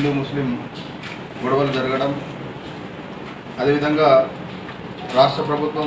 హిందూ ముస్లిం గొడవలు జరగడం అదేవిధంగా రాష్ట్ర ప్రభుత్వం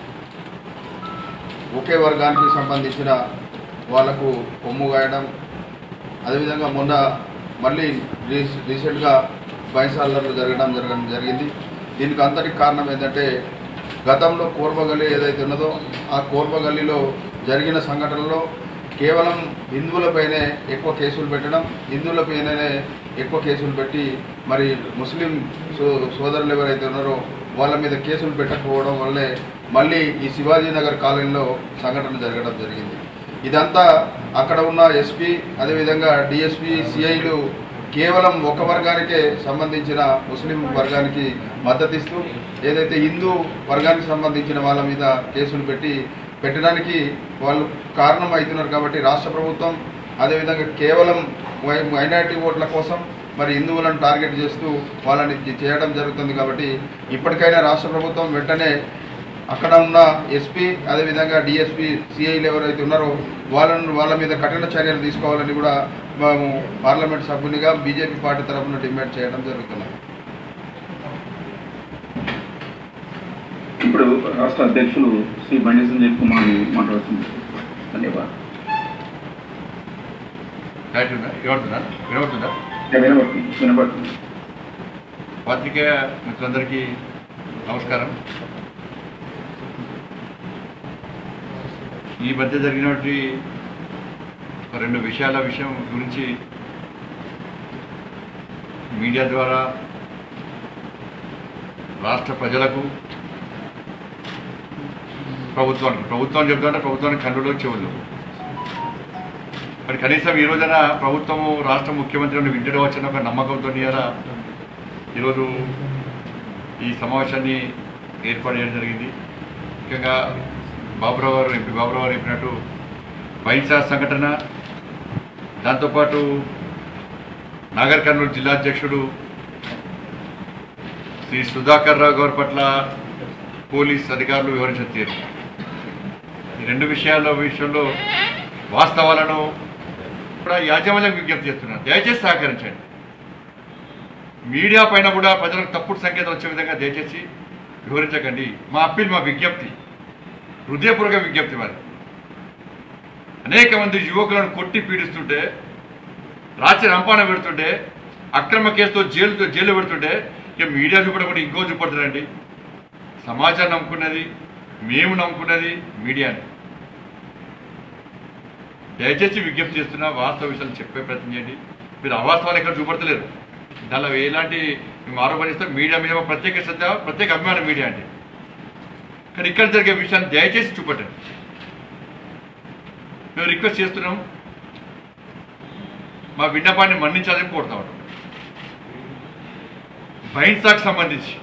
ఒకే వర్గానికి సంబంధించిన వాళ్లకు కొమ్ము గాయడం అదేవిధంగా మొన్న మళ్ళీ రీస్ రీసెంట్గా బైసాలలో జరగడం జరగడం జరిగింది దీనికి అంతటికి కారణం ఏంటంటే గతంలో కోర్బగల్లి ఏదైతే ఉన్నదో ఆ కోర్బగల్లిలో జరిగిన సంఘటనలో కేవలం హిందువులపైనే ఎక్కువ కేసులు పెట్టడం హిందువులపైనే ఎక్కువ కేసులు పెట్టి మరి ముస్లిం సో సోదరులు ఎవరైతే ఉన్నారో వాళ్ళ మీద కేసులు పెట్టకపోవడం వల్లే మళ్ళీ ఈ శివాజీనగర్ కాలనీలో సంఘటన జరగడం జరిగింది ఇదంతా అక్కడ ఉన్న ఎస్పీ అదేవిధంగా డిఎస్పీ సిఐలు కేవలం ఒక వర్గానికే సంబంధించిన ముస్లిం వర్గానికి మద్దతిస్తూ ఏదైతే హిందూ వర్గానికి సంబంధించిన వాళ్ళ మీద కేసులు పెట్టి పెట్టడానికి వాళ్ళు కారణం అవుతున్నారు కాబట్టి రాష్ట్ర ప్రభుత్వం అదేవిధంగా కేవలం మై- మైనారిటీ ఓట్ల కోసం మరి హిందువులను టార్గెట్ చేస్తూ వాళ్ళని చేయడం జరుగుతుంది కాబట్టి ఇప్పటికైనా రాష్ట్ర ప్రభుత్వం వెంటనే అక్కడ ఉన్న ఎస్పీ అదేవిధంగా డిఎస్పీ సిఐలు ఎవరైతే ఉన్నారో వాళ్ళను వాళ్ళ మీద కఠిన చర్యలు తీసుకోవాలని కూడా మేము పార్లమెంట్ సభ్యునిగా బీజేపీ పార్టీ తరఫున డిమాండ్ చేయడం జరుగుతుంది ఇప్పుడు రాష్ట్ర అధ్యక్షులు శ్రీ బండి సంజయ్ కుమార్ మాట్లాడుతుంది ధన్యవాదాలు రైట్ ఉందా వినబడుతుందా వినబడుతుందా వినబడుతుంది వినబడుతుంది పాత్రికేయ మిత్రులందరికీ నమస్కారం ఈ మధ్య జరిగినటువంటి ఒక రెండు విషయాల విషయం గురించి మీడియా ద్వారా రాష్ట్ర ప్రజలకు ప్రభుత్వానికి ప్రభుత్వం చెప్తుంటే ప్రభుత్వానికి కన్నులు చెవులు మరి కనీసం ఈ రోజున ప్రభుత్వము రాష్ట్ర ముఖ్యమంత్రిని వింటడం వచ్చిన ఒక నమ్మకంతో ఇవాళ ఈరోజు ఈ సమావేశాన్ని ఏర్పాటు చేయడం జరిగింది ముఖ్యంగా బాబురావు గారు ఎంపీ బాబురావు గారు చెప్పినట్టు బైన్సా సంఘటన దాంతోపాటు నాగర్ కర్నూలు జిల్లా అధ్యక్షుడు శ్రీ సుధాకర్ రావు గారి పట్ల పోలీస్ అధికారులు వివరించిన తీరు ఈ రెండు విషయాల విషయంలో వాస్తవాలను కూడా యాజమాన్యం విజ్ఞప్తి చేస్తున్నాను దయచేసి సహకరించండి మీడియా పైన కూడా ప్రజలకు తప్పుడు సంకేతం వచ్చే విధంగా దయచేసి వివరించకండి మా అప్పీల్ మా విజ్ఞప్తి హృదయపూర్వక విజ్ఞప్తి మరి అనేక మంది యువకులను కొట్టి పీడిస్తుంటే రాత్రి రంపాన పెడుతుంటే అక్రమ కేసుతో జైలుతో జైలు పెడుతుంటే ఇక మీడియా చూపడకుండా ఇంకో చూపడుతుందండి సమాచారం నమ్ముకున్నది మేము నమ్ముకున్నది మీడియాని దయచేసి విజ్ఞప్తి చేస్తున్నా వాస్తవ విషయాలు చెప్పే ప్రయత్నం చేయండి మీరు అవాస్తవాలు ఎక్కడ చూపడతలేరు దానిలో ఎలాంటి మేము ఆరోపణిస్తాం మీడియా మీద మా ప్రత్యేక శ్రద్ధ ప్రత్యేక అభిమానం మీడియా అంటే కానీ ఇక్కడ జరిగే విషయాన్ని దయచేసి చూపట్టండి మేము రిక్వెస్ట్ చేస్తున్నాం మా విన్నపాన్ని మన్నించాలని కోరుతా ఉంటాం బైన్సాకు సంబంధించి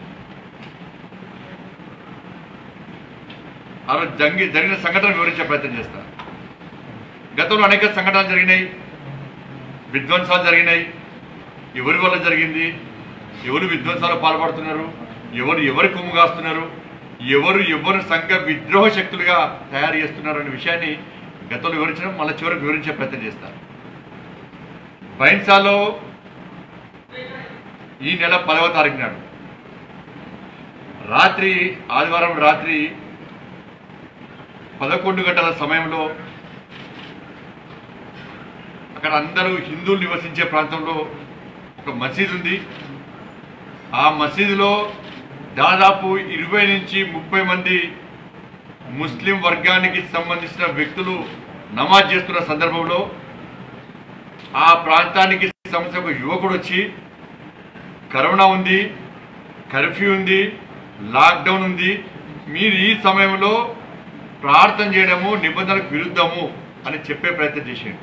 ఆ రోజు జంగి జరిగిన సంఘటన వివరించే ప్రయత్నం చేస్తాను గతంలో అనేక సంఘటనలు జరిగినాయి విధ్వంసాలు జరిగినాయి ఎవరి వల్ల జరిగింది ఎవరు విధ్వంసాలు పాల్పడుతున్నారు ఎవరు ఎవరి కొమ్ము కాస్తున్నారు ఎవరు ఎవరు సంఘ విద్రోహ శక్తులుగా తయారు చేస్తున్నారు అనే విషయాన్ని గతంలో వివరించడం మళ్ళీ చివరికి వివరించే ప్రయత్నం చేస్తారు బైన్సాలో ఈ నెల పదవ తారీఖు నాడు రాత్రి ఆదివారం రాత్రి పదకొండు గంటల సమయంలో అక్కడ అందరూ హిందువులు నివసించే ప్రాంతంలో ఒక మసీదు ఉంది ఆ మసీదులో దాదాపు ఇరవై నుంచి ముప్పై మంది ముస్లిం వర్గానికి సంబంధించిన వ్యక్తులు నమాజ్ చేస్తున్న సందర్భంలో ఆ ప్రాంతానికి సంబంధించిన ఒక యువకుడు వచ్చి కరోనా ఉంది కర్ఫ్యూ ఉంది లాక్డౌన్ ఉంది మీరు ఈ సమయంలో ప్రార్థన చేయడము నిబంధనలకు విరుద్ధము అని చెప్పే ప్రయత్నం చేసిండు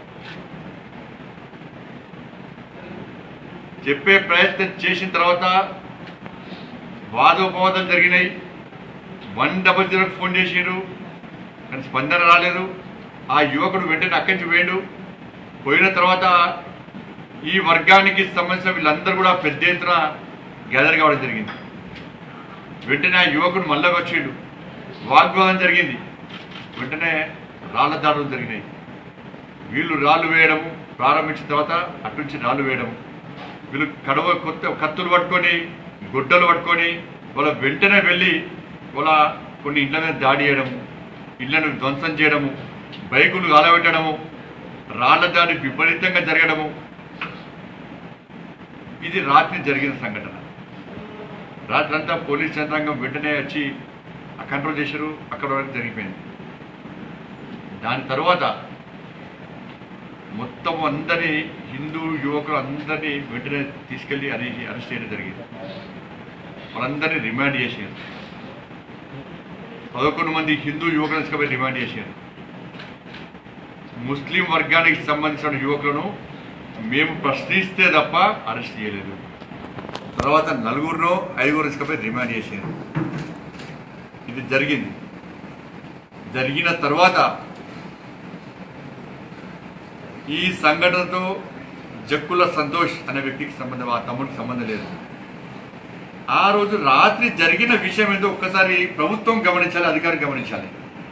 చెప్పే ప్రయత్నం చేసిన తర్వాత వాదోపవాదాలు జరిగినాయి వన్ డబల్ జీరోకి ఫోన్ చేసిండు కానీ స్పందన రాలేదు ఆ యువకుడు వెంటనే అక్కడి నుంచి పోయాడు పోయిన తర్వాత ఈ వర్గానికి సంబంధించిన వీళ్ళందరూ కూడా పెద్ద ఎత్తున గ్యాదర్ కావడం జరిగింది వెంటనే ఆ యువకుడు మళ్ళీ వచ్చిండు వాగ్వాదం జరిగింది వెంటనే రాళ్ల దాడులు జరిగినాయి వీళ్ళు రాళ్ళు వేయడం ప్రారంభించిన తర్వాత అటు నుంచి రాళ్ళు వేయడం వీళ్ళు కడవ కొత్త కత్తులు పట్టుకొని గుడ్డలు పట్టుకొని వాళ్ళ వెంటనే వెళ్ళి వాళ్ళ కొన్ని ఇళ్ల మీద దాడి చేయడము ఇళ్లను ధ్వంసం చేయడము బైకులు కాలబెట్టడము రాళ్ల దాడి విపరీతంగా జరగడము ఇది రాత్రి జరిగిన సంఘటన రాత్రి అంతా పోలీస్ యంత్రాంగం వెంటనే వచ్చి ఆ కంట్రోల్ చేశారు అక్కడ వరకు జరిగిపోయింది దాని తర్వాత మొత్తం అందరి హిందూ యువకులు అందరినీ వెంటనే తీసుకెళ్లి అరె అరెస్ట్ చేయడం జరిగింది వాళ్ళందరినీ రిమాండ్ చేశారు పదకొండు మంది హిందూ యువకులను తీసుకుపోయి రిమాండ్ చేశారు ముస్లిం వర్గానికి సంబంధించిన యువకులను మేము ప్రశ్నిస్తే తప్ప అరెస్ట్ చేయలేదు తర్వాత నలుగురులో ఐదుగురు తీసుకుపోయి రిమాండ్ చేశారు ఇది జరిగింది జరిగిన తర్వాత ఈ సంఘటనతో జక్కుల సంతోష్ అనే వ్యక్తికి సంబంధం ఆ తమ్ముడికి సంబంధం లేదు ఆ రోజు రాత్రి జరిగిన విషయం ఏంటో ఒక్కసారి ప్రభుత్వం గమనించాలి అధికారులు గమనించాలి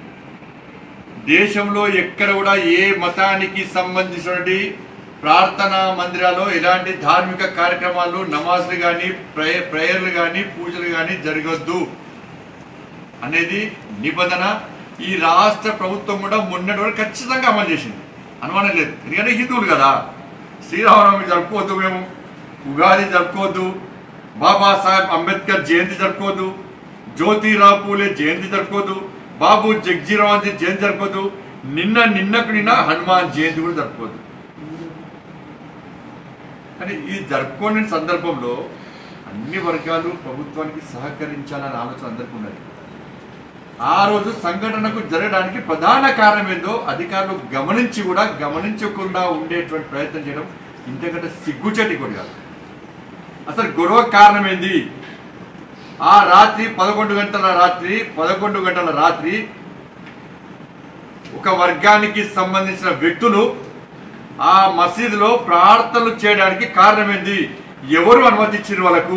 దేశంలో ఎక్కడ కూడా ఏ మతానికి సంబంధించినటువంటి ప్రార్థనా మందిరాల్లో ఎలాంటి ధార్మిక కార్యక్రమాలు నమాజులు కానీ ప్రేయ ప్రేయర్లు కానీ పూజలు కానీ జరగొద్దు అనేది నిబంధన ఈ రాష్ట్ర ప్రభుత్వం కూడా మొన్నటి వరకు ఖచ్చితంగా అమలు చేసింది అనుమానం లేదు ఎందుకంటే హిందువులు కదా శ్రీరామనవమి జరుపుకోవద్దు మేము ఉగాది జరుపుకోవద్దు బాబాసాహెబ్ అంబేద్కర్ జయంతి జరుపుకోవద్దు జ్యోతిరావు పూలే జయంతి జరుపుకోవద్దు బాబు జగ్జీరావు జయంతి జరుపుకోవద్దు నిన్న నిన్నకు నిన్న హనుమాన్ జయంతి కూడా జరుపుకోవద్దు కానీ ఈ జరుపుకోని సందర్భంలో అన్ని వర్గాలు ప్రభుత్వానికి సహకరించాలనే ఆలోచన అందరికీ ఉన్నది ఆ రోజు సంఘటనకు జరగడానికి ప్రధాన కారణం ఏందో అధికారులు గమనించి కూడా గమనించకుండా ఉండేటువంటి ప్రయత్నం చేయడం ఇంతకంటే సిగ్గుచేటి కూడా కాదు అసలు గొడవ కారణం ఏంది ఆ రాత్రి పదకొండు గంటల రాత్రి పదకొండు గంటల రాత్రి ఒక వర్గానికి సంబంధించిన వ్యక్తులు ఆ మసీదులో ప్రార్థనలు చేయడానికి కారణం ఏంది ఎవరు అనుమతించారు వాళ్ళకు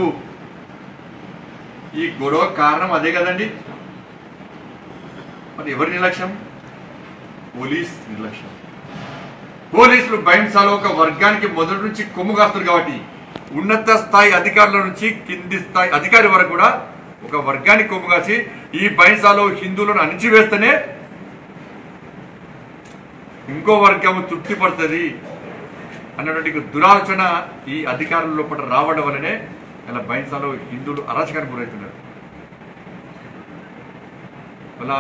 ఈ గొడవ కారణం అదే కదండి మరి ఎవరి నిర్లక్ష్యం పోలీస్ నిర్లక్ష్యం పోలీసులు భయంసాలో ఒక వర్గానికి మొదటి నుంచి కొమ్ము కాస్తారు కాబట్టి ఉన్నత స్థాయి అధికారుల నుంచి కింది స్థాయి అధికారి వరకు కూడా ఒక వర్గానికి కొమ్ము కాసి ఈ భయంసాలో హిందువులను అణిచివేస్తేనే ఇంకో వర్గము తృప్తి పడుతుంది అన్నటువంటి దురాలోచన ఈ అధికారుల లోపల రావడం వల్లనే ఇలా బైన్సాలో హిందువులు అరాచకానికి గురవుతున్నారు అలా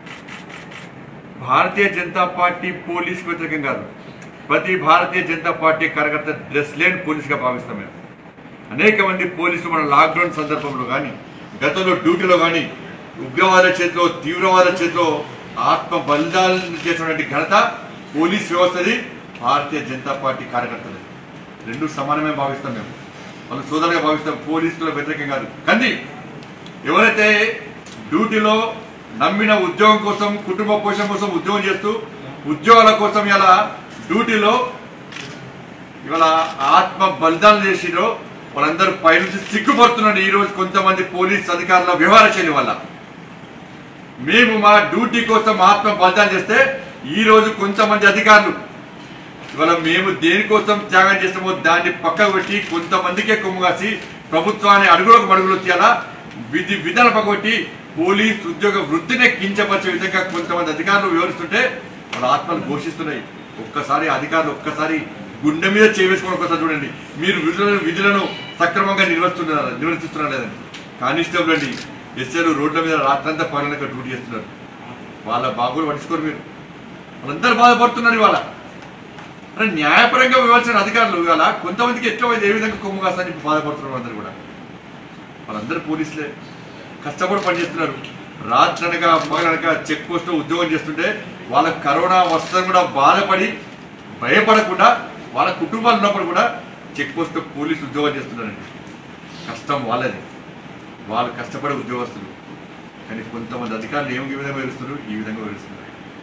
భారతీయ జనతా పార్టీ పోలీస్కి వ్యతిరేకం కాదు ప్రతి భారతీయ జనతా పార్టీ కార్యకర్త డ్రెస్ లేని పోలీస్గా భావిస్తాం మేము అనేక మంది పోలీసులు మన లాక్డౌన్ సందర్భంలో కానీ గతంలో డ్యూటీలో కానీ ఉగ్రవాద చేతిలో తీవ్రవాద చేతిలో ఆత్మ బలిదాలు చేసినటువంటి ఘనత పోలీస్ వ్యవస్థది భారతీయ జనతా పార్టీ కార్యకర్తలు రెండు సమానమే భావిస్తాం మేము వాళ్ళు సోదరుగా భావిస్తాం పోలీసుల వ్యతిరేకం కాదు కానీ ఎవరైతే డ్యూటీలో నమ్మిన ఉద్యోగం కోసం కుటుంబ పోషణ కోసం ఉద్యోగం చేస్తూ ఉద్యోగాల కోసం ఇలా డ్యూటీలో ఇవాళ ఆత్మ బలిదానం చేసిరో వాళ్ళందరూ పైనుంచి సిగ్గుపడుతున్నారు ఈ రోజు కొంతమంది పోలీస్ అధికారుల వ్యవహార శైలి వల్ల మేము మా డ్యూటీ కోసం ఆత్మ బలిదానం చేస్తే ఈ రోజు కొంతమంది అధికారులు ఇవాళ మేము దేనికోసం త్యాగం చేస్తామో దాన్ని పక్కకు పెట్టి కొంతమందికే కొమ్ము కాసి ప్రభుత్వాన్ని అడుగులకు మడుగులు తీయాలా విధి విధాన పక్కబట్టి పోలీస్ ఉద్యోగ వృత్తినే కించపరిచే విధంగా కొంతమంది అధికారులు వివరిస్తుంటే వాళ్ళ ఆత్మలు ఘోషిస్తున్నాయి ఒక్కసారి అధికారులు ఒక్కసారి గుండె మీద చేవేసుకొని ఒక్కసారి చూడండి మీరు విధులను విధులను సక్రమంగా నిర్వర్తిస్తున్నారా నిర్వర్తిస్తున్నారా లేదండి కానిస్టేబుల్ అండి ఎస్ఏలు రోడ్ల మీద రాత్రంతా పనులకు డ్యూటీ చేస్తున్నారు వాళ్ళ బాగులు పట్టించుకోరు మీరు వాళ్ళందరూ బాధపడుతున్నారు ఇవాళ అంటే న్యాయపరంగా వివరించిన అధికారులు ఇవాళ కొంతమందికి ఎట్లా ఏ విధంగా కొమ్ము కాస్తారని బాధపడుతున్నారు అందరూ కూడా వాళ్ళందరూ పోలీసులే కష్టపడి పనిచేస్తున్నారు రాత్రనక పగలనక చెక్ పోస్ట్ ఉద్యోగం చేస్తుంటే వాళ్ళ కరోనా వస్తుందని కూడా బాధపడి భయపడకుండా వాళ్ళ కుటుంబాలు ఉన్నప్పుడు కూడా చెక్ పోస్ట్ పోలీసు ఉద్యోగం చేస్తున్నారండి కష్టం వాళ్ళది వాళ్ళు కష్టపడే ఉద్యోగస్తులు కానీ కొంతమంది అధికారులు ఏం ఈ విధంగా వివరిస్తున్నారు ఈ విధంగా వివరిస్తున్నారు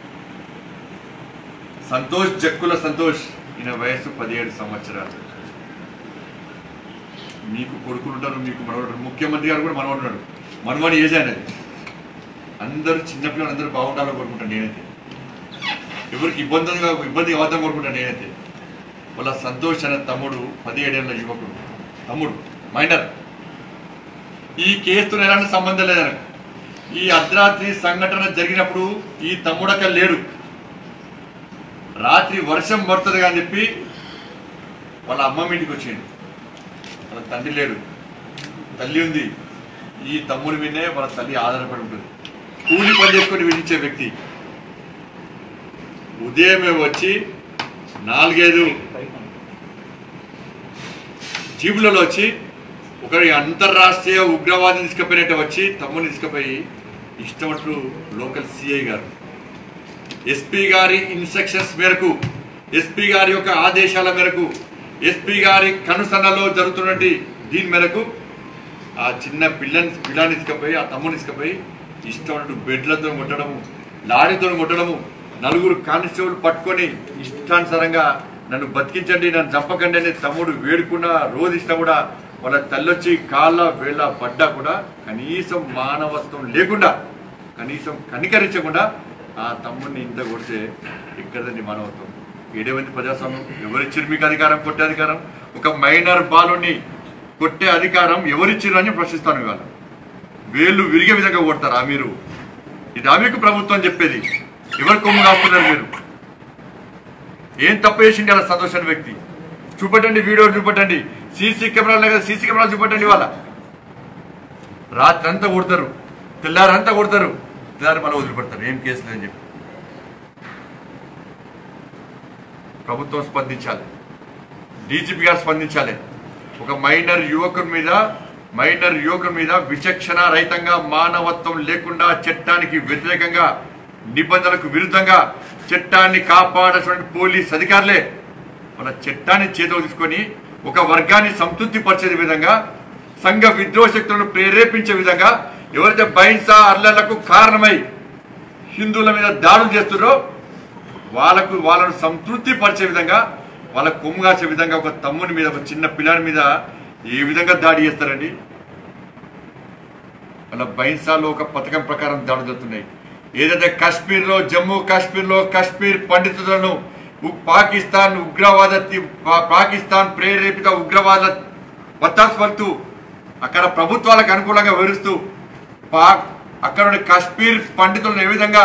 సంతోష్ జక్కుల సంతోష్ ఈయన వయసు పదిహేడు సంవత్సరాలు మీకు కొడుకులు ఉంటారు మీకు మనవడు ముఖ్యమంత్రి గారు కూడా మనవడు ఉన్నాడు మనవాడి ఏజ్ అనేది అందరూ చిన్నపిల్లలు అందరూ బాగుండాలని కోరుకుంటాను నేనైతే ఎవరికి ఇబ్బందిగా ఇబ్బంది అవద్దని కోరుకుంటాను నేనైతే వాళ్ళ సంతోష్ అనే తమ్ముడు పదిహేడేళ్ల యువకుడు తమ్ముడు మైనర్ ఈ కేసుతో ఎలాంటి సంబంధం లేదని ఈ అర్ధరాత్రి సంఘటన జరిగినప్పుడు ఈ తమ్ముడు అక్కడ లేడు రాత్రి వర్షం పడుతుంది అని చెప్పి వాళ్ళ అమ్మమ్మ ఇంటికి వచ్చిండు వాళ్ళ తండ్రి లేడు తల్లి ఉంది ఈ తమ్ముడి మీదే వాళ్ళ తల్లి ఆధారపడి ఉంటుంది కూలి పని చేసుకొని విధించే వ్యక్తి ఉదయమే వచ్చి నాలుగైదు జీబులలో వచ్చి ఒకరి అంతర్రాష్ట్రీయ ఉగ్రవాదిని తీసుకుపోయినట్టు వచ్చి తమ్ముని తీసుకుపోయి ఇష్టమట్లు లోకల్ సిఐ గారు ఎస్పీ గారి ఇన్స్ట్రక్షన్స్ మేరకు ఎస్పీ గారి యొక్క ఆదేశాల మేరకు ఎస్పీ గారి కనుసన్నలో జరుగుతున్నటువంటి దీని మేరకు ఆ చిన్న పిల్లని పిల్లాన్ని తీసుకుపోయి ఆ తమ్ముని తీసుకుపోయి ఇష్టం బెడ్లతో కొట్టడము లారీతో కొట్టడము నలుగురు కానిస్టేబుల్ పట్టుకొని ఇష్టానుసారంగా నన్ను బతికించండి నన్ను చంపకండి అని తమ్ముడు వేడుకున్నా రోధిస్తా కూడా వాళ్ళ తల్లొచ్చి కాళ్ళ వేళ్ళ పడ్డా కూడా కనీసం మానవత్వం లేకుండా కనీసం కనికరించకుండా ఆ తమ్ముడిని ఇంత కొడితే ఎక్కడదండి మానవత్వం ఏడేమంది ప్రజాస్వామ్యం ఎవరిచ్చారు మీకు అధికారం కొట్టే అధికారం ఒక మైనర్ బాలుని కొట్టే అధికారం ఎవరిచ్చారు అని ప్రశ్నిస్తాను ఇవాళ వేళ్ళు విరిగే విధంగా కొడతారా మీరు ఇది మీకు ప్రభుత్వం చెప్పేది ఎవరు కొమ్ము కాస్తున్నారు మీరు ఏం తప్పు చేసింది అలా సంతోషాన్ని వ్యక్తి చూపెట్టండి వీడియో చూపెట్టండి సీసీ కెమెరాలు కదా సీసీ కెమెరాలు చూపెట్టండి ఇవాళ రాత్రి అంతా కొడతారు తెల్లారంతా కొడతారు తెల్లారి మళ్ళీ వదిలిపెడతారు ఏం కేసు లేదని చెప్పి ప్రభుత్వం స్పందించాలి డీజీపీ గారు స్పందించాలి ఒక మైనర్ యువకుని మీద మైనర్ యువకుని మీద విచక్షణ రహితంగా మానవత్వం లేకుండా చట్టానికి వ్యతిరేకంగా నిబంధనలకు విరుద్ధంగా చట్టాన్ని కాపాడాల్సిన పోలీస్ అధికారులే మన చట్టాన్ని చేతిలో తీసుకొని ఒక వర్గాన్ని సంతృప్తి పరిచే విధంగా సంఘ విద్రోహ శక్తులను ప్రేరేపించే విధంగా ఎవరైతే బహింస అర్లలకు కారణమై హిందువుల మీద దాడులు చేస్తున్నారో వాళ్ళకు వాళ్ళను సంతృప్తి పరిచే విధంగా వాళ్ళ కొమ్ము కాసే విధంగా ఒక తమ్ముని మీద ఒక చిన్న పిల్లాడి మీద ఏ విధంగా దాడి చేస్తారండి వాళ్ళ బైన్సాలో ఒక పథకం ప్రకారం దాడులు జరుగుతున్నాయి ఏదైతే కాశ్మీర్లో జమ్మూ కాశ్మీర్లో కాశ్మీర్ పండితులను ఉ- పాకిస్తాన్ ఉగ్రవాద తి- పా- పాకిస్తాన్ ప్రేరేపిత ఉగ్రవాద వత్తాసు పడుతూ అక్కడ ప్రభుత్వాలకు అనుకూలంగా వివరిస్తూ పాక్ అక్కడ ఉండే కాశ్మీర్ పండితులను ఏ విధంగా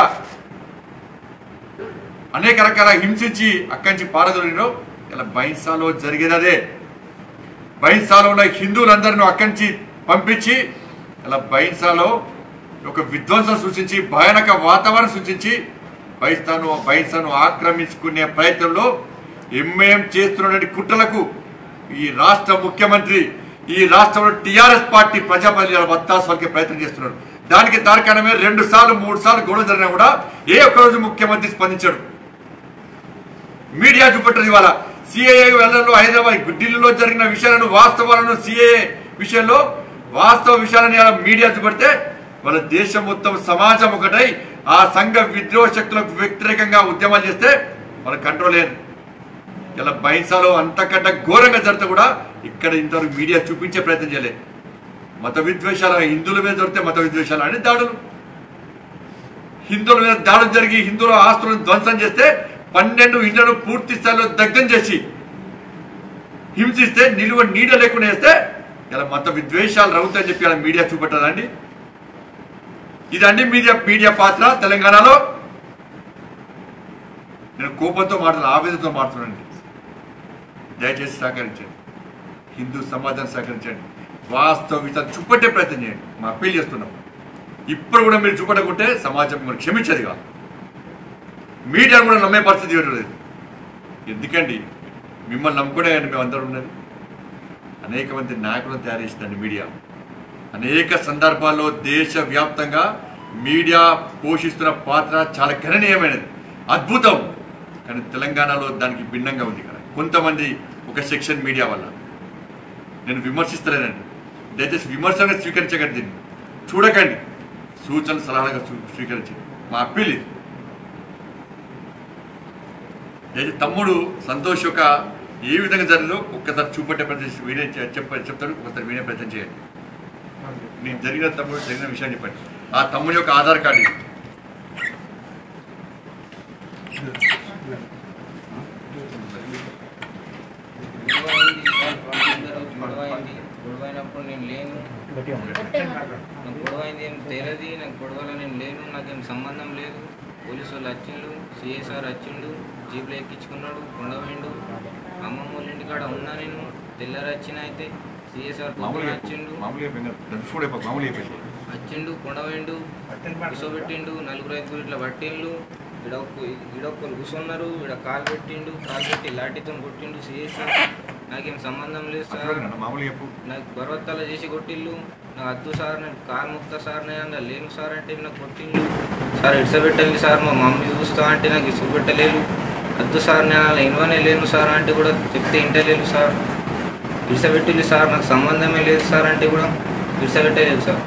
అనేక రకాల హింసించి అక్కడి నుంచి పారదొలినో ఇలా బైన్సాలో జరిగేది అదే బైన్సాలో ఉన్న హిందువులందరినీ అక్కడి నుంచి పంపించి ఇలా బైన్సాలో ఒక విధ్వంసం సూచించి భయానక వాతావరణం సూచించి బైస్తాను బైన్సాను ఆక్రమించుకునే ప్రయత్నంలో ఎంఏఎం చేస్తున్నటువంటి కుట్రలకు ఈ రాష్ట్ర ముఖ్యమంత్రి ఈ రాష్ట్రంలో టిఆర్ఎస్ పార్టీ ప్రజాప్రతినిధుల వత్తాసు పలికే ప్రయత్నం చేస్తున్నారు దానికి తార్కాణమే రెండు సార్లు మూడు సార్లు గొడవ జరిగినా కూడా ఏ ఒక్క రోజు ముఖ్యమంత్రి స్పందించాడు మీడియా చూపెట్టదు ఇవాళ సిఐఏ వెళ్ళలో హైదరాబాద్ ఢిల్లీలో జరిగిన విషయాలను వాస్తవాలను సిఐఏ విషయంలో వాస్తవ విషయాలను ఇలా మీడియా చూపెడితే వాళ్ళ దేశం మొత్తం సమాజం ఒకటై ఆ సంఘ విద్రోహ శక్తులకు వ్యతిరేకంగా ఉద్యమాలు చేస్తే వాళ్ళ కంట్రోల్ లేదు ఇలా బైన్సాలో అంతకంటే ఘోరంగా జరిగితే కూడా ఇక్కడ ఇంతవరకు మీడియా చూపించే ప్రయత్నం చేయలేదు మత విద్వేషాలు హిందువుల మీద దొరికితే మత విద్వేషాలు అని దాడులు హిందువుల మీద దాడులు జరిగి హిందువుల ఆస్తులను ధ్వంసం చేస్తే పన్నెండు ఇండ్లను పూర్తి స్థాయిలో దగ్ధం చేసి హింసిస్తే నిలువ నీడ లేకుండా వేస్తే ఇలా మత విద్వేషాలు రవుతాయని చెప్పి ఇలా మీడియా చూపెట్టదండి ఇదండి మీడియా మీడియా పాత్ర తెలంగాణలో నేను కోపంతో మాట్లాడు ఆవేదనతో మాట్లాడండి దయచేసి సహకరించండి హిందూ సమాజాన్ని సహకరించండి వాస్తవ విషయాలు చూపెట్టే ప్రయత్నం చేయండి మా అప్పీల్ చేస్తున్నాం ఇప్పుడు కూడా మీరు చూపడకుంటే సమాజం మిమ్మల్ని క్షమించదు కాదు మీడియాను కూడా నమ్మే పరిస్థితి ఇవ్వడం లేదు ఎందుకండి మిమ్మల్ని నమ్ముకునే మేము అందరం ఉన్నది అనేక మంది నాయకులను తయారు చేసిందండి మీడియా అనేక సందర్భాల్లో దేశవ్యాప్తంగా మీడియా పోషిస్తున్న పాత్ర చాలా గణనీయమైనది అద్భుతం కానీ తెలంగాణలో దానికి భిన్నంగా ఉంది కదా కొంతమంది ఒక సెక్షన్ మీడియా వల్ల నేను విమర్శిస్తలేనండి దయచేసి విమర్శగా స్వీకరించకండి దీన్ని చూడకండి సూచనలు సలహాలుగా స్వీ- స్వీకరించండి మా అప్పీల్ ఇది దయచేసి తమ్ముడు సంతోష్ యొక్క ఏ విధంగా జరిగిందో ఒక్కసారి చూపెట్టే ప్రయత్నం చేసి వినే చెప్ప చెప్తాడు ఒకసారి వినే ప్రయత్నం చేయండి నీకు జరిగిన తమ్ముడు జరిగిన విషయం చెప్పండి ఆ తమ్ముడి యొక్క ఆధార్ కార్డు ఇది. గొడవ అయింది గొడవ అయినప్పుడు నేను లేను నాకు గొడవ అయింది ఏం తెలియదు నాకు గొడవలో నేను లేను నాకేం సంబంధం లేదు పోలీసు వాళ్ళు వచ్చిండు సిఎస్ఆర్ వచ్చిండు జీప్లో ఎక్కించుకున్నాడు కొండపోయిండు అమ్మమ్మ వాళ్ళ ఇంటికాడ ఉన్నా నేను తెల్లారి వచ్చిన అయితే సిఎస్ఆర్ మామూలుగా వచ్చిండు మామూలుగా చూడే మామూలుగా అయిపోయింది వచ్చిండు కొండపోయిండు కూర్చోబెట్టిండు నలుగురు ఐదుగురు ఇట్లా పట్టిండు ఇడొక్క ఇడొక్కరు కూర్చున్నారు ఈడ కాలు పెట్టిండు కాలు పెట్టి లాఠీతో కొట్టిండు సిఎస్ఆర్ నాకేం సంబంధం లేదు సార్ మామూలుగా చెప్పు నాకు బర్వత్తాలు చేసి కొట్టిల్లు నాకు అద్దు సార్ నేను కాలు ముక్త సార్ నేను లేను సార్ అంటే నాకు కొట్టిండు సార్ ఇడ్సబెట్టాలి సార్ మా మమ్మీ చూస్తా అంటే నాకు ఇసుపెట్టలేదు అద్దు సార్ నేను అలా ఇన్వనే లేను సార్ అంటే కూడా చెప్తే ఇంటలేదు సార్ ఇడ్సబెట్టిల్లు సార్ నాకు సంబంధమే లేదు సార్ అంటే కూడా ఇడ్సబెట్టలేదు సార్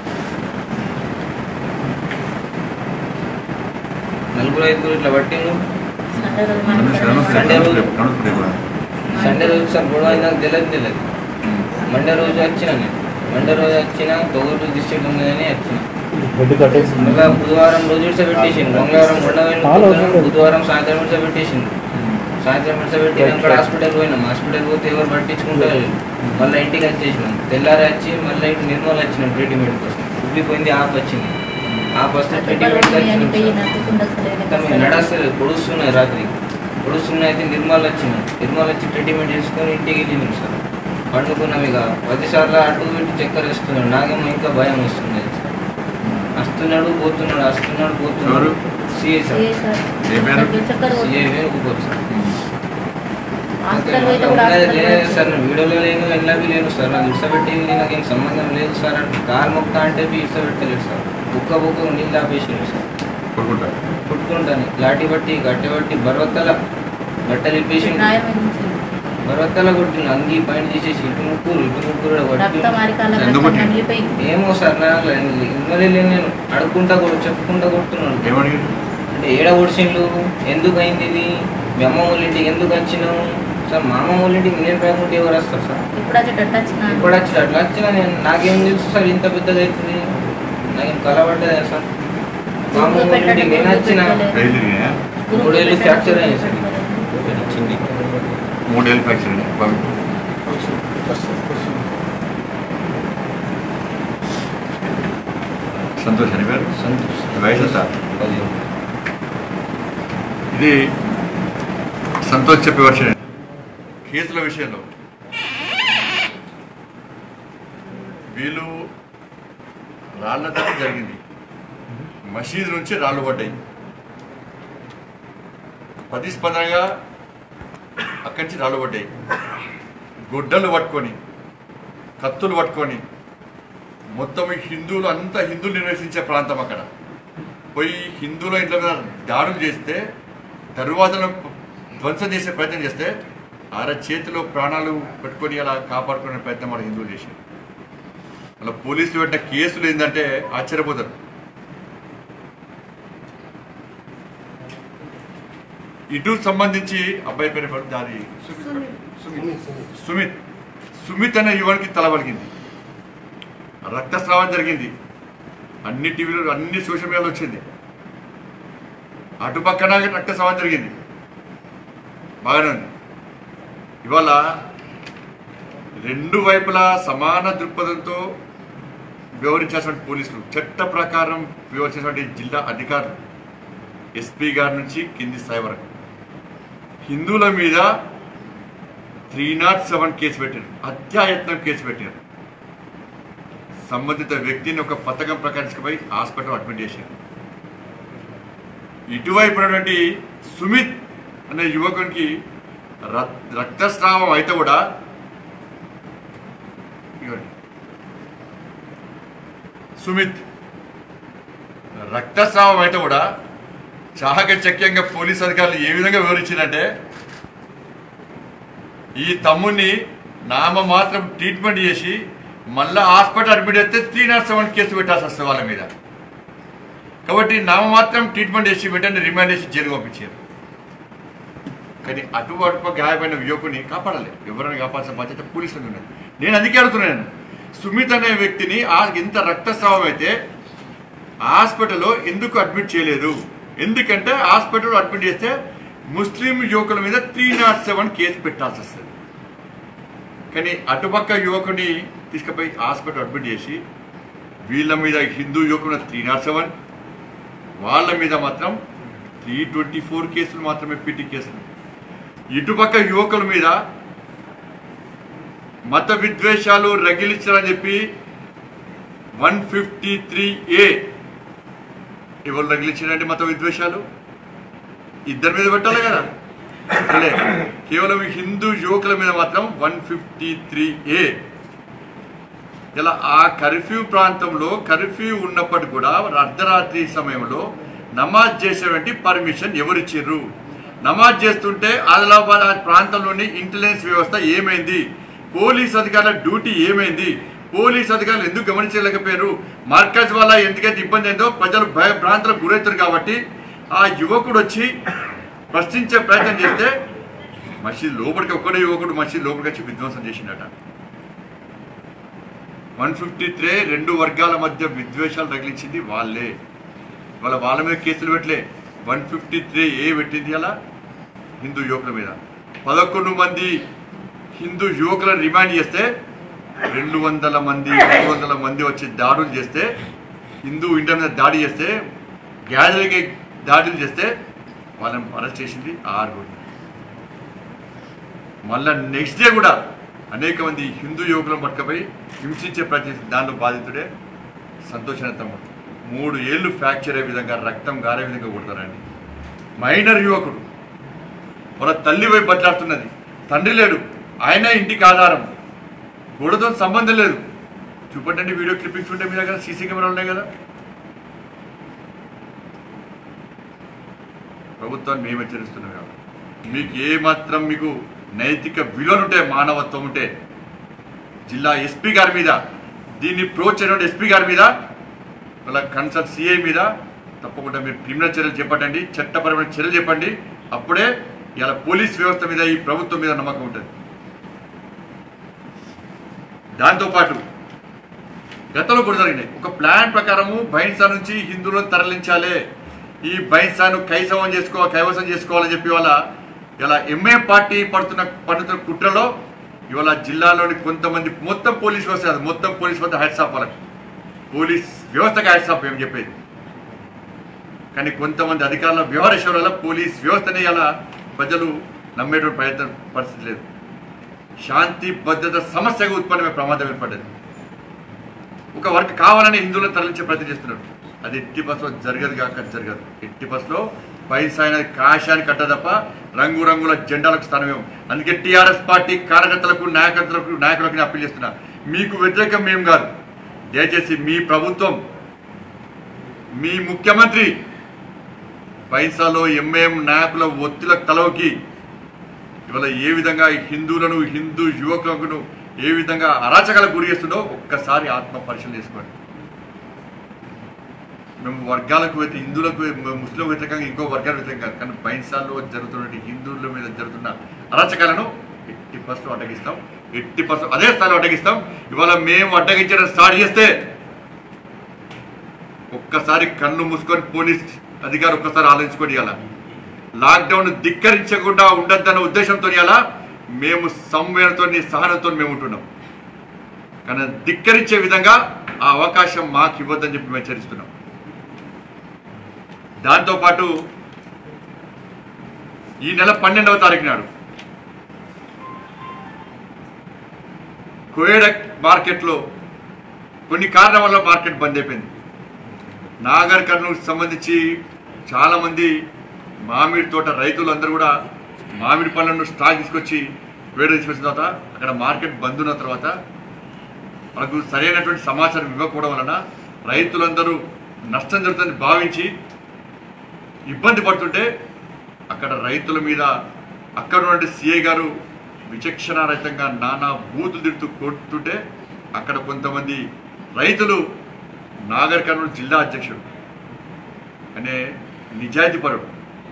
నలుగురు ఐదుగురు ఇట్లా పట్టిండు సండే రోజు సండే రోజు సార్ గొడవ అయింది నాకు తెలియదు తెలియదు మండే రోజు వచ్చిన నేను మండే రోజు వచ్చిన తొగటు డిస్ట్రిక్ట్ ఉందని వచ్చిన ఇంకా బుధవారం రోజు ఇడిస పెట్టేసిండు మంగళవారం ఉండవేండి బుధవారం సాయంత్రం ఇడిస పెట్టేసిండు సాయంత్రం ఇడిస పెట్టి అక్కడ హాస్పిటల్ పోయినాం హాస్పిటల్ పోతే ఎవరు పట్టించుకుంటారు మళ్ళీ ఇంటికి వచ్చేసినాం తెల్లారి వచ్చి మళ్ళీ ఇటు నిర్మల్ వచ్చినాం ట్రీట్మెంట్ కోసం ఉబ్బిపోయింది ఆప్ వచ్చింది ఆప్ వస్తే ట్రీట్మెంట్ వచ్చినాం నడస్తలేదు పొడుస్తున్నాయి రాత్రి పొడుస్తున్నాయి అయితే నిర్మల్ వచ్చిన నిర్మల్ వచ్చి ట్రీట్మెంట్ చేసుకొని ఇంటికి వెళ్ళినాం సార్ పండుకున్నాం ఇక పదిసార్లు అటు ఇటు చక్కర వేస్తున్నాడు నాకేమో ఇంకా భయం వస్తుంది సార్ వస్తున్నాడు పోతున్నాడు వస్తున్నాడు పోతున్నాడు ఎవరు? సిఏ సార్ సిఏ వేరుకుపోరు సార్ ఉన్నది లేదు సార్ నేను వీడియోలో లేను ఎన్నవి లేను సార్ నాకు ఇష్టపెట్టింది నాకేం సంబంధం లేదు సార్ అంటే కాలు మొక్క అంటే ఇష్టపెట్టలేదు సార్ బుక్క బుక్క నీళ్ళు ఆపేసిండు సార్ కొడుకుంటా కొట్టుకుంటాను లాఠీ బట్టి గట్టె బట్టి బరవత్తల బట్టలు ఇప్పేసి బరవత్తల కొట్టిన అంగి పైన తీసేసి ఇటు ముక్కురు ఇటు ముక్కురు కొట్టి ఏమో సార్ నాకు ఇవ్వలే నేను అడుక్కుంటా కూడా చెప్పుకుంటా కొడుతున్నాను ఏమని అంటే ఏడ ఒడిసిండు ఎందుకు అయింది ఇది మీ అమ్మ వాళ్ళ ఇంటికి ఎందుకు వచ్చినావు సార్ మా అమ్మ వాళ్ళ ఇంటికి నేను రాకుంటే ఎవరు వస్తారు సార్ ఇప్పుడు వచ్చి అట్లా వచ్చిన నేను నాకేం తెలుసు సార్ ఇంత పెద్దగా అవుతుంది నాకేం కలబడ్డదా సార్ మా అమ్మ వాళ్ళ ఇంటికి నేను వచ్చిన రైలు మూడేళ్ళు ఫ్రాక్చర్ అయ్యింది సార్ ఇక్కడ ఇచ్చింది మూడేళ్ళు ఫ్రాక్చర్ బాబు సంతోష్ అని పేరు సంతోష్ వయసు ఎంత పది ఇది సంతోష్ చెప్పే వర్షన్ కేసుల విషయంలో వీళ్ళు రాళ్ల దాడి జరిగింది మసీదు నుంచి రాళ్ళు పడ్డాయి ప్రతిస్పందనగా అక్కడి నుంచి రాళ్ళు పడ్డాయి గుడ్డలు పట్టుకొని కత్తులు పట్టుకొని మొత్తం ఈ హిందువులు అంతా హిందువులు నిర్వహించే ప్రాంతం అక్కడ పోయి హిందువుల ఇంట్లో మీద దాడులు చేస్తే దర్వాజలను ధ్వంసం చేసే ప్రయత్నం చేస్తే ఆర చేతిలో ప్రాణాలు పెట్టుకొని అలా కాపాడుకునే ప్రయత్నం మన హిందువులు చేశారు అలా పోలీసులు పెట్టిన కేసులు ఏంటంటే ఆశ్చర్యపోతారు ఇటు సంబంధించి అబ్బాయి పేరు ఎవరు? దాని సుమిత్ సుమిత్ అనే యువనికి తల పలికింది రక్తస్రావం జరిగింది అన్ని టీవీలో అన్ని సోషల్ మీడియాలో వచ్చింది అటు పక్కన రక్తస్రావం జరిగింది బాగానే ఉంది ఇవాళ రెండు వైపులా సమాన దృక్పథంతో వ్యవహరించాల్సిన పోలీసులు చట్ట ప్రకారం వ్యవహరించినటువంటి జిల్లా అధికారులు ఎస్పీ గారి నుంచి కింది స్థాయి వరకు హిందువుల మీద త్రీ నాట్ సెవెన్ కేసు పెట్టారు హత్యాయత్నం కేసు పెట్టారు సంబంధిత వ్యక్తిని ఒక పథకం ప్రకారం తీసుకుపోయి హాస్పిటల్ అడ్మిట్ చేశారు ఇటువైపు ఉన్నటువంటి సుమిత్ అనే యువకునికి రక్- రక్తస్రావం అయితే కూడా ఇదిగోండి. సుమిత్ రక్తస్రావం అయితే కూడా చాకచక్యంగా పోలీస్ అధికారులు ఏ విధంగా వివరించారంటే ఈ తమ్ముడిని నామ మాత్రం ట్రీట్మెంట్ చేసి మళ్ళా హాస్పిటల్ అడ్మిట్ అయితే త్రీ నాట్ సెవెన్ కేసు పెట్టాల్సి వస్తుంది వాళ్ళ మీద కాబట్టి నామ మాత్రం ట్రీట్మెంట్ చేసి వెంటనే రిమాండ్ చేసి జైలు పంపించారు కానీ అటు అటు గాయపడిన యువకుని కాపాడాలి ఎవరైనా కాపాడాల్సిన బాధ్యత పోలీసులు ఉన్నది నేను అందుకే అడుగుతున్నాను సుమిత్ అనే వ్యక్తిని ఆ ఇంత రక్తస్రావం అయితే హాస్పిటల్లో ఎందుకు అడ్మిట్ చేయలేదు ఎందుకంటే హాస్పిటల్లో అడ్మిట్ చేస్తే ముస్లిం యువకుల మీద త్రీ నాట్ సెవెన్ కేసు పెట్టాల్సి వస్తుంది కానీ అటుపక్క యువకుని తీసుకుపోయి హాస్పిటల్ అడ్మిట్ చేసి వీళ్ళ మీద హిందూ యువకుడు త్రీ నాట్ సెవెన్ వాళ్ళ మీద మాత్రం త్రీ ట్వంటీ ఫోర్ కేసులు మాత్రమే పీటీ కేసులు ఇటుపక్క యువకుల మీద మత విద్వేషాలు రగిలించాలని చెప్పి వన్ ఫిఫ్టీ త్రీ ఏ ఎవరు రగిలించారండి మత విద్వేషాలు ఇద్దరి మీద పెట్టాలి కదా లే, కేవలం హిందూ యువకుల మీద మాత్రం వన్ ఫిఫ్టీ త్రీ ఏ ఇలా ఆ కర్ఫ్యూ ప్రాంతంలో కర్ఫ్యూ ఉన్నప్పటికీ కూడా అర్ధరాత్రి సమయంలో నమాజ్ చేసేటువంటి పర్మిషన్ ఎవరిచ్చిర్రు నమాజ్ చేస్తుంటే ఆదిలాబాద్ ఆ ప్రాంతంలోని ఇంటెలిజెన్స్ వ్యవస్థ ఏమైంది పోలీస్ అధికారుల డ్యూటీ ఏమైంది పోలీస్ అధికారులు ఎందుకు గమనించలేకపోయారు మర్కజ్ వల్ల ఎందుకైతే ఇబ్బంది అయిందో ప్రజలు భయ భ్రాంతులకు గురవుతారు కాబట్టి ఆ యువకుడు వచ్చి ప్రశ్నించే ప్రయత్నం చేస్తే మసీద్ లోపలికి ఒక్కడే యువకుడు మసీద్ లోపలికి వచ్చి విధ్వంసం చేసిండట వన్ ఫిఫ్టీ త్రీ రెండు వర్గాల మధ్య విద్వేషాలు తగిలించింది వాళ్ళే వాళ్ళ వాళ్ళ మీద కేసులు పెట్టలే వన్ ఫిఫ్టీ త్రీ ఏ పెట్టింది అలా హిందూ యువకుల మీద పదకొండు మంది హిందూ యువకులను రిమాండ్ చేస్తే రెండు వందల మంది రెండు వందల మంది వచ్చి దాడులు చేస్తే హిందూ ఇండియా మీద దాడి చేస్తే గ్యాదరింగ్ దాడులు చేస్తే వాళ్ళని అరెస్ట్ చేసింది ఆరుగురు మళ్ళా నెక్స్ట్ డే కూడా అనేక మంది హిందూ యువకులను పట్టుకపోయి హింసించే ప్రయత్నం చేసింది. దానిలో బాధితుడే సంతోషాన్ని తమ్ముడు మూడు ఏళ్ళు ఫ్రాక్చర్ అయ్యే విధంగా రక్తం గారే విధంగా కొడతారండి మైనర్ యువకుడు వాళ్ళ తల్లి వైపు బట్లాడుతున్నది తండ్రి లేడు ఆయన ఇంటికి ఆధారం గొడవతో సంబంధం లేదు చూపండి వీడియో క్లిప్పింగ్స్ ఉంటే మీ దగ్గర సీసీ కెమెరాలు ఉన్నాయి కదా ప్రభుత్వాన్ని మేము హెచ్చరిస్తున్నాం కాబట్టి మీకు ఏ మాత్రం మీకు నైతిక విలువలు ఉంటే మానవత్వం ఉంటే జిల్లా ఎస్పీ గారి మీద దీన్ని ప్రోచ్ అయిన ఎస్పీ గారి మీద వాళ్ళ కన్సల్ట్ సిఐ మీద తప్పకుండా మీరు క్రిమినల్ చర్యలు చెప్పండి చట్టపరమైన చర్యలు చెప్పండి అప్పుడే ఇలా పోలీస్ వ్యవస్థ మీద ఈ ప్రభుత్వం మీద నమ్మకం ఉంటుంది దాంతోపాటు గతంలో కూడా జరిగినాయి ఒక ప్లాన్ ప్రకారము బైన్సా నుంచి హిందువులను తరలించాలి ఈ బైన్సాను కైసవం చేసుకో కైవసం చేసుకోవాలని చెప్పి వాళ్ళ ఇలా ఎంఏ పార్టీ పడుతున్న పడుతున్న కుట్రలో ఇవాళ జిల్లాలోని కొంతమంది మొత్తం పోలీస్ వ్యవస్థ కాదు, మొత్తం పోలీస్ వ్యవస్థ హెడ్స్ ఆఫ్ వాళ్ళకి పోలీస్ వ్యవస్థకు హెడ్స్ ఆఫ్ ఏం చెప్పేది కానీ కొంతమంది అధికారుల వ్యవహారేశ్వర వల్ల పోలీస్ వ్యవస్థని ఇలా ప్రజలు నమ్మేటువంటి ప్రయత్నం పరిస్థితి లేదు శాంతి భద్రత సమస్యగా ఉత్పన్నమే ప్రమాదం ఏర్పడ్డది ఒక వర్క్ కావాలని హిందువులను తరలించే ప్రయత్నం చేస్తున్నారు అది ఎట్టి బస్సులో జరగదు కాక జరగదు ఎట్టి బస్సులో పైసా అనేది కాశాన్ని కట్ట తప్ప రంగు రంగుల జెండాలకు స్థానం ఇవ్వం అందుకే టీఆర్ఎస్ పార్టీ కార్యకర్తలకు నాయకత్వలకు నాయకులకు నేను అప్పీల్ చేస్తున్నా మీకు వ్యతిరేకం మేము కాదు దయచేసి మీ ప్రభుత్వం మీ ముఖ్యమంత్రి పైసాలో ఎంఏఎం నాయకుల ఒత్తిళ్ల తలవకి ఇవాళ ఏ విధంగా ఈ హిందువులను హిందూ యువకులను ఏ విధంగా అరాచకాలకు గురి చేస్తుందో ఒక్కసారి ఆత్మ పరిశీలన చేసుకోండి మేము వర్గాలకు వ్యతి- హిందువులకు ముస్లిం వ్యతిరేకంగా ఇంకో వర్గాల వ్యతిరేకంగా కానీ బైన్సాల్లో జరుగుతున్న హిందువుల మీద జరుగుతున్న అరాచకాలను ఎట్టి పర్సెంట్ అడ్డగిస్తాం ఎట్టి పర్సెంట్ అదే స్థాయిలో అడ్డగిస్తాం ఇవాళ మేము అడ్డగించడం స్టార్ట్ చేస్తే ఒక్కసారి కన్ను మూసుకొని పోలీస్ అధికారి ఒక్కసారి ఆలోచించుకొని ఇవ్వాల లాక్డౌన్ ధిక్కరించకుండా ఉండద్దన్న ఉద్దేశంతో ఇవ్వాల మేము సంవేదనతో సహనంతో మేము ఉంటున్నాం కానీ ధిక్కరించే విధంగా ఆ అవకాశం మాకు ఇవ్వద్దని చెప్పి మేము హెచ్చరిస్తున్నాం దాంతోపాటు ఈ నెల పన్నెండవ తారీఖు నాడు కోయడక్ మార్కెట్లో కొన్ని కారణాల వల్ల మార్కెట్ బంద్ అయిపోయింది నాగర్ కర్నూలుకి సంబంధించి చాలామంది మామిడి తోట రైతులు అందరూ కూడా మామిడి పళ్ళను స్టాక్ తీసుకొచ్చి వేడి తీసుకొచ్చిన తర్వాత అక్కడ మార్కెట్ బంద్ ఉన్న తర్వాత మనకు సరైనటువంటి సమాచారం ఇవ్వకపోవడం వలన రైతులందరూ నష్టం జరుగుతుందని భావించి ఇబ్బంది పడుతుంటే అక్కడ రైతుల మీద అక్కడ ఉన్నటువంటి సిఐ గారు విచక్షణారహితంగా నానా బూతులు తిడుతూ కొడుతుంటే అక్కడ కొంతమంది రైతులు నాగర్ కర్నూలు జిల్లా అధ్యక్షుడు అనే నిజాయితీపరుడు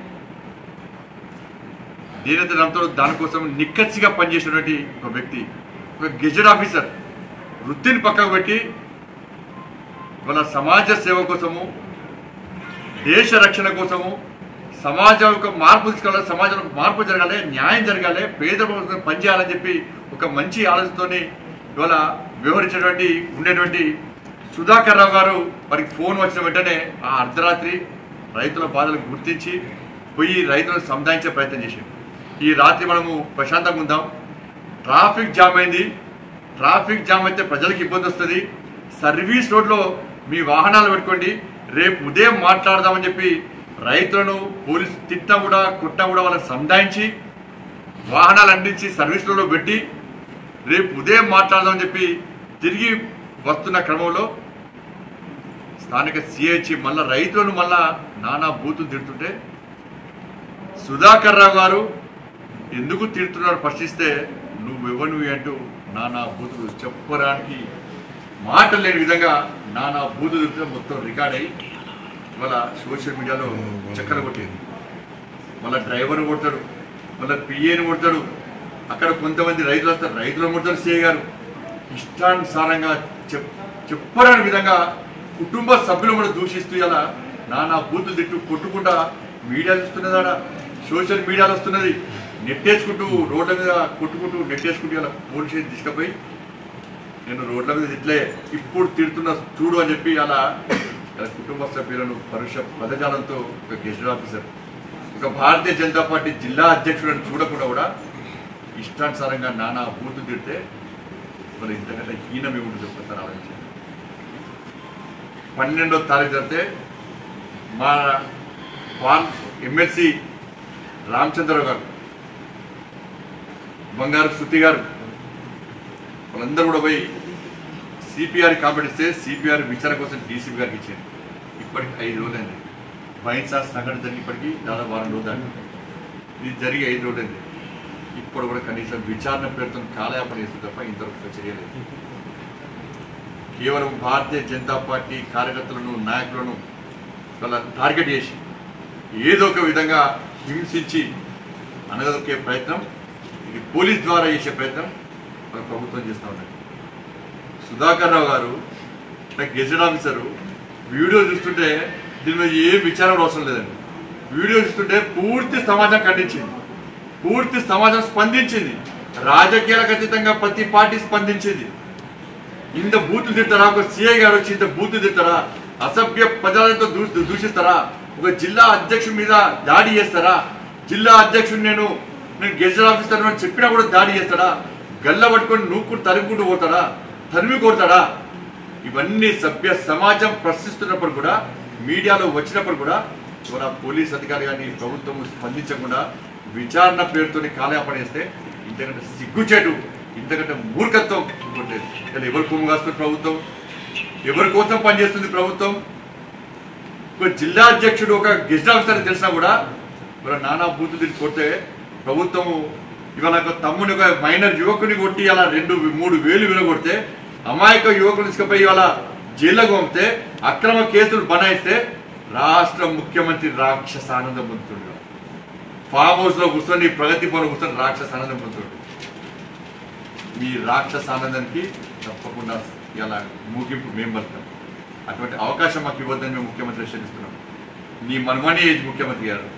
దీనితో నమ్మతో దానికోసం నిక్కచ్చిగా పనిచేసినటువంటి ఒక వ్యక్తి ఒక గెజెట్ ఆఫీసర్ వృత్తిని పక్కకు పెట్టి వాళ్ళ సమాజ సేవ కోసము దేశ రక్షణ కోసము సమాజం యొక్క మార్పు తీసుకోవాలి సమాజంలో మార్పు జరగాలి న్యాయం జరగాలి పేద ప్రజలకు పనిచేయాలని చెప్పి ఒక మంచి ఆలోచనతోని ఇవాళ వ్యవహరించినటువంటి ఉండేటువంటి సుధాకర్ రావు గారు వారికి ఫోన్ వచ్చిన వెంటనే ఆ అర్ధరాత్రి రైతుల బాధలు గుర్తించి పోయి రైతులను సముదాయించే ప్రయత్నం చేసింది ఈ రాత్రి మనము ప్రశాంతంగా ఉందాం ట్రాఫిక్ జామ్ అయింది ట్రాఫిక్ జామ్ అయితే ప్రజలకు ఇబ్బంది వస్తుంది సర్వీస్ రోడ్లో మీ వాహనాలు పెట్టుకోండి రేపు ఉదయం మాట్లాడదామని చెప్పి రైతులను పోలీసు తిట్టినా కూడా కొట్టినా కూడా వాళ్ళని సముదాయించి వాహనాలు అందించి సర్వీస్ రోడ్లో పెట్టి రేపు ఉదయం మాట్లాడదామని చెప్పి తిరిగి వస్తున్న క్రమంలో స్థానిక సిహెచ్ మళ్ళా రైతులను మళ్ళా నానా బూతులు తిడుతుంటే సుధాకర్ రావు గారు ఎందుకు తిడుతున్నాడు ప్రశ్నిస్తే నువ్వెవరు అంటూ నానా బూతులు చెప్పడానికి మాటలు లేని విధంగా నానా బూతులు తిడుతుంటే మొత్తం రికార్డ్ అయ్యి ఇవాళ సోషల్ మీడియాలో చక్కర కొట్టేది మళ్ళీ డ్రైవర్ని కొడతాడు మళ్ళీ పిఏని కొడతాడు అక్కడ కొంతమంది రైతులు వస్తారు రైతులను కొడతారు సిఏ గారు ఇష్టానుసారంగా చెప్ చెప్పరాని విధంగా కుటుంబ సభ్యులు కూడా దూషిస్తూ ఇలా నానా బూతులు తిట్టు కొట్టుకుంటా మీడియా చూస్తున్నదాడ సోషల్ మీడియాలో వస్తున్నది నెట్టేసుకుంటూ రోడ్ల మీద కొట్టుకుంటూ నెట్టేసుకుంటూ ఇలా పోలీస్ స్టేషన్ తీసుకుపోయి నేను రోడ్ల మీద ఇట్లే ఇప్పుడు తిడుతున్న చూడు అని చెప్పి అలా ఇలా కుటుంబ సభ్యులను పరుష పదజాలంతో ఒక గెస్టెడ్ ఆఫీసర్ ఒక భారతీయ జనతా పార్టీ జిల్లా అధ్యక్షులను చూడకుండా కూడా ఇష్టానుసారంగా నానా బూతులు తిడితే మరి ఇంతకంటే హీనం ఏముంటుంది చెప్తారు ఆలోచించండి పన్నెండో తారీఖు జరిగితే మా పాన్ ఎమ్మెల్సీ రామచంద్రరావు గారు బంగారు శృతి గారు వాళ్ళందరూ కూడా పోయి సిపిఆర్ కాంప్లీట్ ఇస్తే సిపిఆర్ విచారణ కోసం డీసీపీ గారికి ఇచ్చారు ఇప్పటికి ఐదు రోజులైంది బైన్సా సంఘటన జరిగి ఇప్పటికి దాదాపు వారం రోజులు దాకా ఇది జరిగి ఐదు రోజులైంది ఇప్పుడు కూడా కనీసం విచారణ పేరుతో కాలయాపన చేస్తుంది తప్ప ఇంతవరకు చేయలేదు కేవలం భారతీయ జనతా పార్టీ కార్యకర్తలను నాయకులను వాళ్ళ టార్గెట్ చేసి ఏదో ఒక విధంగా హింసించి అనగదొక్కే ప్రయత్నం ఇది పోలీస్ ద్వారా చేసే ప్రయత్నం మన ప్రభుత్వం చేస్తూ ఉన్నది సుధాకర్ రావు గారు నాకు గెజెట్ ఆఫీసరు వీడియో చూస్తుంటే దీని మీద ఏ విచారణ అవసరం లేదండి వీడియో చూస్తుంటే పూర్తి సమాజం ఖండించింది పూర్తి సమాజం స్పందించింది రాజకీయాలకు అతీతంగా ప్రతి పార్టీ స్పందించింది ఇంత బూతులు తిడతారా ఒక సిఐ గారు వచ్చి ఇంత బూతులు తిడతారా అసభ్య పదాలతో దూ- దూషిస్తారా ఒక జిల్లా అధ్యక్షుడి మీద దాడి చేస్తారా జిల్లా అధ్యక్షుడు నేను నేను గెజెట్ ఆఫీసర్ అని చెప్పినా కూడా దాడి చేస్తాడా గల్ల పట్టుకొని నూక్కుని తరుముకుంటూ పోతాడా తరిమి కొడతాడా ఇవన్నీ సభ్య సమాజం ప్రశ్నిస్తున్నప్పుడు కూడా మీడియాలో వచ్చినప్పుడు కూడా ఇవాళ పోలీస్ అధికారి కానీ ప్రభుత్వం స్పందించకుండా విచారణ పేరుతోని కాలయాపన చేస్తే ఇంతకంటే సిగ్గుచేటు ఇంతకంటే మూర్ఖత్వం ఇంకోటి ఇలా ఎవరు కొమ్ము కాస్తుంది ప్రభుత్వం ఎవరి కోసం పనిచేస్తుంది ప్రభుత్వం ఒక జిల్లా అధ్యక్షుడు ఒక గెస్ట్ ఆఫీసర్ తెలిసినా కూడా ఇవాళ నానా బూతులు తిరిగి కొడితే ప్రభుత్వం ఇవాళ ఒక తమ్ముని ఒక మైనర్ యువకుని కొట్టి అలా రెండు మూడు వేలు విలగొడితే అమాయక యువకుని తీసుకుపోయి ఇవాళ జైల్లోకి పంపితే అక్రమ కేసులు బనాయిస్తే రాష్ట్ర ముఖ్యమంత్రి రాక్షస ఆనందం పొందుతుండే ఫామ్ హౌస్ లో కూర్చొని ప్రగతి భవన్ కూర్చొని రాక్షస ఆనందం పొందుతుండే మీ రాక్షస ఆనందానికి తప్పకుండా ఇలా ముగింపు మేము పలుకుతాం అటువంటి అవకాశం మాకు ఇవ్వద్దని మేము ముఖ్యమంత్రి హెచ్చరిస్తున్నాం నీ మనమని ఏజ్ ముఖ్యమంత్రి గారు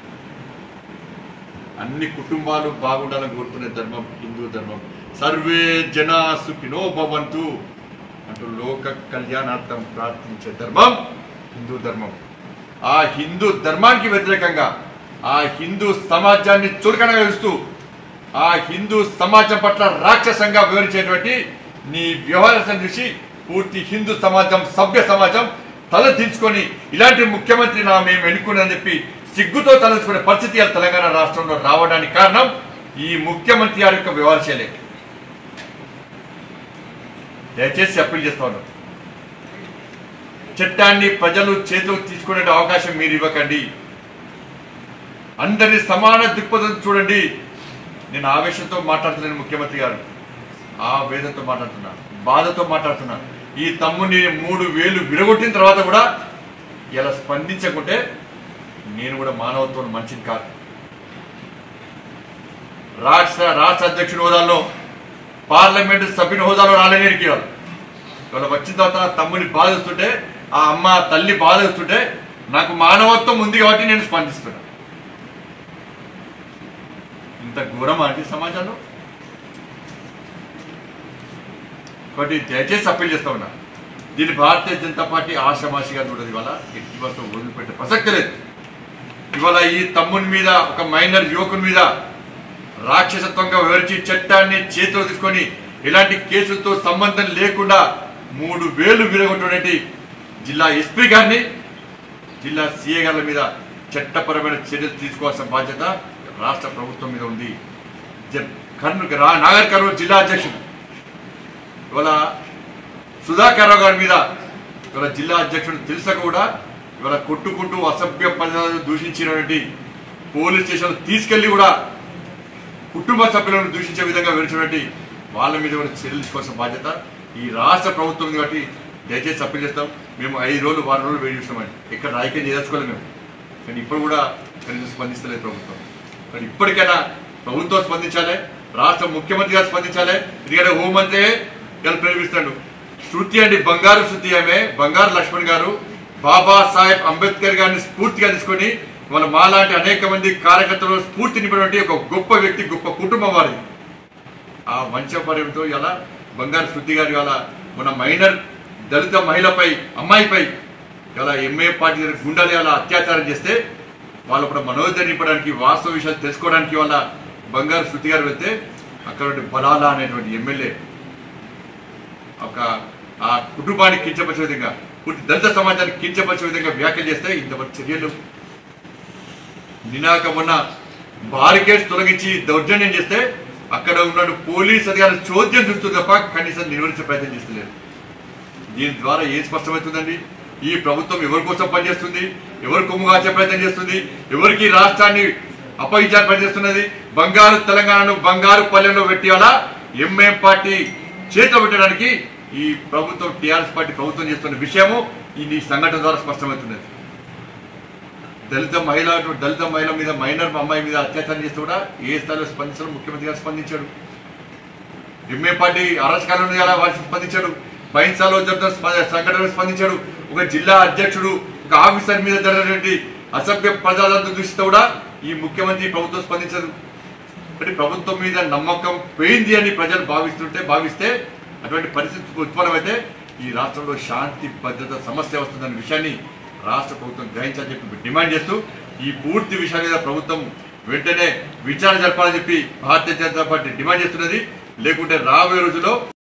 అన్ని కుటుంబాలు బాగుండాలని కోరుకునే ధర్మం హిందూ ధర్మం సర్వే జన సుఖినో భవంతు అంటూ లోక కళ్యాణార్థం ప్రార్థించే ధర్మం హిందూ ధర్మం ఆ హిందూ ధర్మానికి వ్యతిరేకంగా ఆ హిందూ సమాజాన్ని చులకనగా ఇస్తూ ఆ హిందూ సమాజం పట్ల రాక్షసంగా వివరించేటువంటి నీ వ్యవహారం చూసి పూర్తి హిందూ సమాజం సభ్య సమాజం తల దించుకొని ఇలాంటి ముఖ్యమంత్రి నా మేము ఎన్నుకున్నాని చెప్పి సిగ్గుతో తలెత్తుకునే పరిస్థితి ఇవాళ తెలంగాణ రాష్ట్రంలో రావడానికి కారణం ఈ ముఖ్యమంత్రి గారి యొక్క వ్యవహార శైలి దయచేసి అప్పీల్ చేస్తా ఉన్నాం చట్టాన్ని ప్రజలు చేతిలోకి తీసుకునే అవకాశం మీరు ఇవ్వకండి అందరినీ సమాన దృక్పథం చూడండి నేను ఆవేశంతో మాట్లాడుతున్నాను ముఖ్యమంత్రి గారు ఆ వేదంతో మాట్లాడుతున్నా బాధతో మాట్లాడుతున్నా ఈ తమ్ముని మూడు వేలు విరగొట్టిన తర్వాత కూడా ఇలా స్పందించకుంటే నేను కూడా మానవత్వం మంచిది కాదు రాష్ట్ర రాష్ట్ర అధ్యక్షుడి హోదాలో పార్లమెంట్ సభ్యుని హోదాలో రాలేనికి వాళ్ళు ఇవాళ వచ్చిన తర్వాత నా తమ్ముని బాధిస్తుంటే ఆ అమ్మ తల్లి బాధిస్తుంటే నాకు మానవత్వం ఉంది కాబట్టి నేను స్పందిస్తున్నా ఇంత ఘోరమా అండి సమాజంలో కాబట్టి దయచేసి అప్పీల్ చేస్తా ఉన్నా దీన్ని భారతీయ జనతా పార్టీ ఆషామాషిగా చూడదు ఇవాళ ఎట్టి వస్తువు వదిలిపెట్టే ప్రసక్తి లేదు ఇవాళ ఈ తమ్ముని మీద ఒక మైనర్ యువకుని మీద రాక్షసత్వంగా వివరించి చట్టాన్ని చేతిలో తీసుకొని ఇలాంటి కేసులతో సంబంధం లేకుండా మూడు వేలు విరగొట్టినటువంటి జిల్లా ఎస్పీ గారిని జిల్లా సీఏ గారి మీద చట్టపరమైన చర్యలు తీసుకోవాల్సిన బాధ్యత రాష్ట్ర ప్రభుత్వం మీద ఉంది జ- కర్నూలు రా- నాగర్ కర్నూలు జిల్లా అధ్యక్షుడు ఇవాళ సుధాకర్ రావు గారి మీద ఇవాళ జిల్లా అధ్యక్షుడు తెలుసా కూడా ఇవాళ కొట్టుకుంటూ అసభ్య పదాలను దూషించినటువంటి పోలీస్ స్టేషన్ తీసుకెళ్లి కూడా కుటుంబ సభ్యులను దూషించే విధంగా విడిచినటువంటి వాళ్ళ మీద కూడా చర్యలు తీసుకోవాల్సిన బాధ్యత ఈ రాష్ట్ర ప్రభుత్వం ఉంది కాబట్టి దయచేసి అప్పీల్ చేస్తాం మేము ఐదు రోజులు వారం రోజులు వెయిట్ చేస్తామండి ఇక్కడ రాజకీయం చేసుకోలేదు మేము కానీ ఇప్పుడు కూడా కనీసం స్పందిస్తలేదు ప్రభుత్వం కానీ ఇప్పటికైనా ప్రభుత్వం స్పందించాలి రాష్ట్ర ముఖ్యమంత్రి గారు స్పందించాలి ఎందుకంటే హోంమంత్రి ఇలా ప్రేమిస్తాడు శృతి అండి బంగారు శృతి ఆమె బంగారు లక్ష్మణ్ గారు బాబా సాహెబ్ అంబేద్కర్ గారిని స్ఫూర్తిగా తీసుకొని మన మాలాంటి అనేక మంది కార్యకర్తలు స్ఫూర్తి నింపినటువంటి ఒక గొప్ప వ్యక్తి గొప్ప కుటుంబం వారిది ఆ వంశపర్యంతో ఇలా బంగారు శృతి గారు ఇలా మన మైనర్ దళిత మహిళపై అమ్మాయిపై ఇలా ఎంఏ పార్టీ గుండెలు ఇలా అత్యాచారం చేస్తే వాళ్ళు కూడా మనోధైర్యం నింపడానికి వాస్తవ విషయాలు తెలుసుకోవడానికి వాళ్ళ బంగారు శృతి గారు వెళ్తే అక్కడ ఉన్నటువంటి బలాలా అనేటువంటి ఎమ్మెల్యే ఒక ఆ కుటుంబాన్ని కించపరిచే విధంగా పూర్తి దళిత సమాజాన్ని కించపరిచే విధంగా వ్యాఖ్యలు చేస్తే ఇంతవరకు చర్యలు నినాక మొన్న బారికేడ్స్ తొలగించి దౌర్జన్యం చేస్తే అక్కడ ఉన్న పోలీస్ అధికారులు చోద్యం చూస్తుంది తప్ప కనీసం నిర్వహించే ప్రయత్నం చేస్తలేరు దీని ద్వారా ఏం స్పష్టమవుతుందండి ఈ ప్రభుత్వం ఎవరి కోసం పనిచేస్తుంది ఎవరి కొమ్ము కాచే ప్రయత్నం చేస్తుంది ఎవరికి రాష్ట్రాన్ని అప్పగించాలని పనిచేస్తున్నది బంగారు తెలంగాణను బంగారు పల్లెలో పెట్టి అలా ఎంఎం పార్టీ చేతిలో పెట్టడానికి ఈ ప్రభుత్వం టీఆర్ఎస్ పార్టీ ప్రభుత్వం చేస్తున్న విషయము ఈ ఈ సంఘటన ద్వారా స్పష్టమవుతున్నది దళిత మహిళ దళిత మహిళ మీద మైనర్ అమ్మాయి మీద అత్యాచారం చేస్తూ కూడా ఏ స్థాయిలో స్పందించడం ముఖ్యమంత్రి గారు స్పందించాడు ఎంఏ పార్టీ అరాచకాల ఉంది కదా వారికి స్పందించాడు బైన్సాలో జరుగుతున్న స్ప- సంఘటనకు స్పందించాడు ఒక జిల్లా అధ్యక్షుడు ఒక ఆఫీసర్ మీద జరిగినటువంటి అసభ్య ప్రజలంతా దృష్టితో కూడా ఈ ముఖ్యమంత్రి ప్రభుత్వం స్పందించదు అంటే ప్రభుత్వం మీద నమ్మకం పోయింది అని ప్రజలు భావిస్తుంటే భావిస్తే అటువంటి పరిస్థితి ఉత్పన్నమైతే ఈ రాష్ట్రంలో శాంతి భద్రత సమస్య వస్తుందన్న విషయాన్ని రాష్ట్ర ప్రభుత్వం గ్రహించాలని చెప్పి డిమాండ్ చేస్తూ ఈ పూర్తి విషయాల మీద ప్రభుత్వం వెంటనే విచారణ జరపాలని చెప్పి భారతీయ జనతా పార్టీ డిమాండ్ చేస్తున్నది లేకుంటే రాబోయే రోజుల్లో